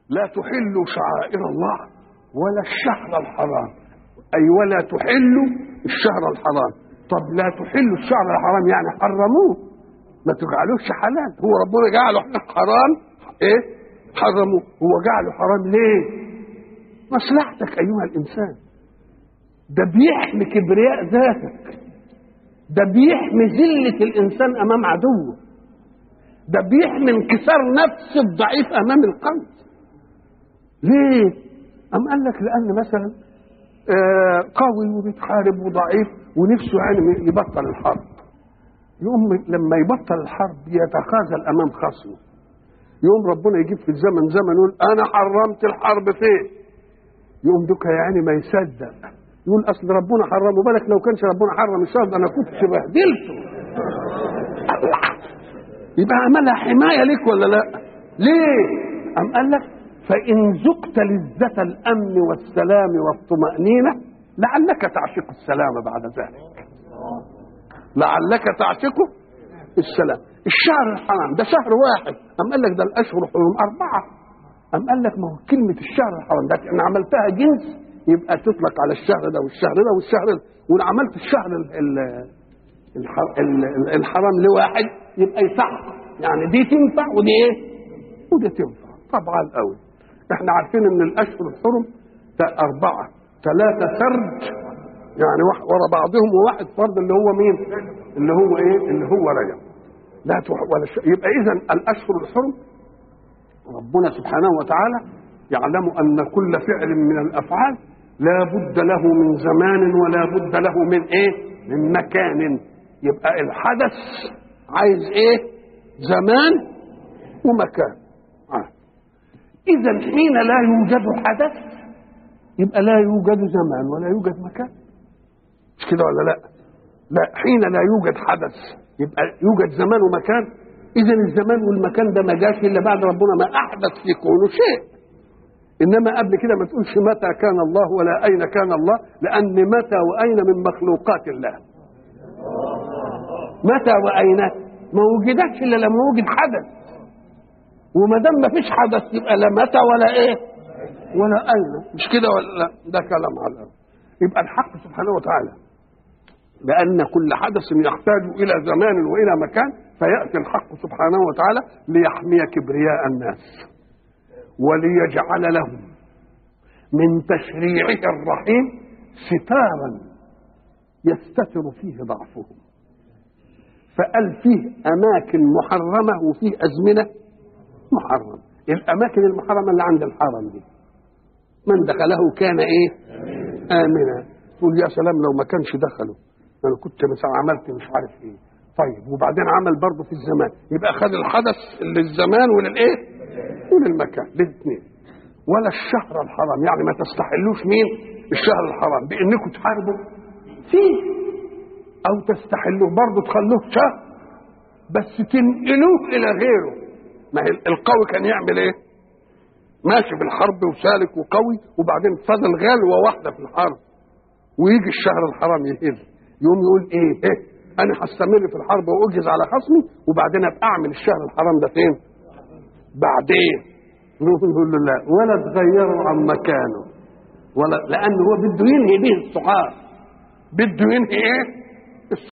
لا تحلوا شعائر الله ولا الشهر الحرام أي ولا تحلوا الشهر الحرام طب لا تحلوا الشهر الحرام يعني حرموه ما تجعلوش حلال هو ربنا جعله حرام ايه حرموه هو جعله حرام ليه مصلحتك ايها الانسان ده بيحمي كبرياء ذاتك ده بيحمي ذلة الإنسان أمام عدوه ده بيحمي انكسار نفس الضعيف أمام القلب ليه؟ أم قال لك لأن مثلا آه قوي وبيتحارب وضعيف ونفسه يعني يبطل الحرب يقوم لما يبطل الحرب يتخاذل أمام خصمه يقوم ربنا يجيب في الزمن زمن يقول أنا حرمت الحرب فين؟ يقوم دوكا يعني ما يصدق يقول اصل ربنا حرمه بالك لو كانش ربنا حرم الشهر ده انا كنت بهدلته يبقى عملها حمايه ليك ولا لا ليه ام قال لك فان ذقت لذة الامن والسلام والطمأنينة لعلك تعشق السلام بعد ذلك لعلك تعشق السلام الشهر الحرام ده شهر واحد ام قال لك ده الاشهر حرم اربعه ام قال لك ما هو كلمه الشهر الحرام ده انا عملتها جنس يبقى تطلق على الشهر ده والشهر ده والشهر ده وان عملت الشهر ال ال ال الحرام لواحد يبقى يصح يعني دي تنفع ودي ايه؟ ودي تنفع طبعا قوي احنا عارفين ان الاشهر الحرم اربعه ثلاثه سرد يعني ورا بعضهم وواحد فرد اللي هو مين؟ اللي هو ايه؟ اللي هو رجب لا ولا ش... يبقى اذا الاشهر الحرم ربنا سبحانه وتعالى يعلم ان كل فعل من الافعال لا بد له من زمان ولا بد له من ايه من مكان يبقى الحدث عايز ايه زمان ومكان آه. اذا حين لا يوجد حدث يبقى لا يوجد زمان ولا يوجد مكان مش كده ولا لا لا حين لا يوجد حدث يبقى يوجد زمان ومكان اذا الزمان والمكان ده ما جاش الا بعد ربنا ما احدث في كونه شيء انما قبل كده ما تقولش متى كان الله ولا اين كان الله لان متى واين من مخلوقات الله متى واين ما وجدتش الا لما وجد حدث وما دام ما فيش حدث يبقى لا متى ولا ايه ولا اين مش كده ولا لا ده كلام على يبقى الحق سبحانه وتعالى لأن كل حدث يحتاج إلى زمان وإلى مكان فيأتي الحق سبحانه وتعالى ليحمي كبرياء الناس وليجعل لهم من تشريعه الرحيم ستارا يستتر فيه ضعفهم فقال فيه أماكن محرمة وفيه أزمنة محرمة الأماكن المحرمة اللي عند الحرم دي من دخله كان إيه آمنا تقول يا سلام لو ما كانش دخله انا كنت مثلا عملت مش عارف ايه طيب وبعدين عمل برضه في الزمان يبقى خد الحدث للزمان وللايه وللمكان الاثنين ولا الشهر الحرام يعني ما تستحلوش مين الشهر الحرام بانكم تحاربوا فيه او تستحلوه برضه تخلوه شهر بس تنقلوه الى غيره ما هي القوي كان يعمل ايه ماشي بالحرب وسالك وقوي وبعدين فضل غلوه واحده في الحرب ويجي الشهر الحرام يهز يقوم يقول ايه, إيه؟ انا هستمر في الحرب واجهز على خصمي وبعدين ابقى اعمل الشهر الحرام ده فين بعدين نقول له لا ولا تغيروا عن مكانه ولا لان هو بده ينهي به الصحاب بده ينهي ايه